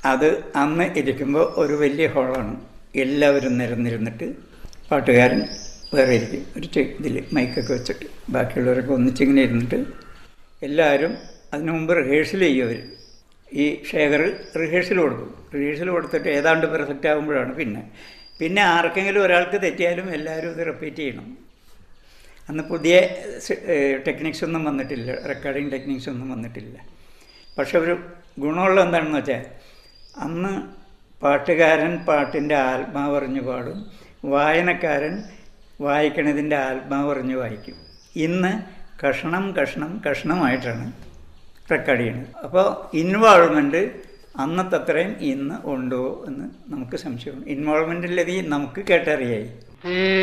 അത് അന്ന് ഇരിക്കുമ്പോൾ ഒരു വലിയ ഹോളാണ് എല്ലാവരും നിരന്നിരുന്നിട്ട് പാട്ടുകാരൻ വേറെ ഇരിക്കും ഒരു ഇതിൽ മൈക്കൊക്കെ വെച്ചിട്ട് ബാക്കിയുള്ളവരൊക്കെ ഒന്നിച്ചിങ്ങനെ ഇരുന്നിട്ട് എല്ലാവരും അതിനു മുമ്പ് റിഹേഴ്സൽ ചെയ്യും അവർ ഈ ശേഖർ റിഹേഴ്സൽ കൊടുക്കും റിഹേഴ്സൽ കൊടുത്തിട്ട് ഏതാണ്ട് പെർഫെക്റ്റ് ആകുമ്പോഴാണ് പിന്നെ പിന്നെ ആർക്കെങ്കിലും ഒരാൾക്ക് തെറ്റിയാലും എല്ലാവരും ഇത് റിപ്പീറ്റ് ചെയ്യണം അന്ന് പുതിയ ടെക്നിക്സ് ഒന്നും വന്നിട്ടില്ല റെക്കോർഡിങ് ടെക്നിക്സ് ഒന്നും വന്നിട്ടില്ല പക്ഷെ ഒരു ഗുണമുള്ള എന്താണെന്ന് വെച്ചാൽ അന്ന് പാട്ടുകാരൻ പാട്ടിൻ്റെ ആത്മാവറിഞ്ഞ് പാടും വായനക്കാരൻ വായിക്കണതിൻ്റെ ആത്മാവറിഞ്ഞ് വായിക്കും ഇന്ന് കഷണം കഷണം കഷണമായിട്ടാണ് റെക്കോർഡ് ചെയ്യുന്നത് അപ്പോൾ ഇൻവോൾവ്മെൻറ്റ് അന്നത്തെ അത്രയും ഇന്ന് ഉണ്ടോ എന്ന് നമുക്ക് സംശയമുണ്ട് ഇൻവോൾവ്മെൻറ്റിലധികം നമുക്ക് കേട്ടറിയായി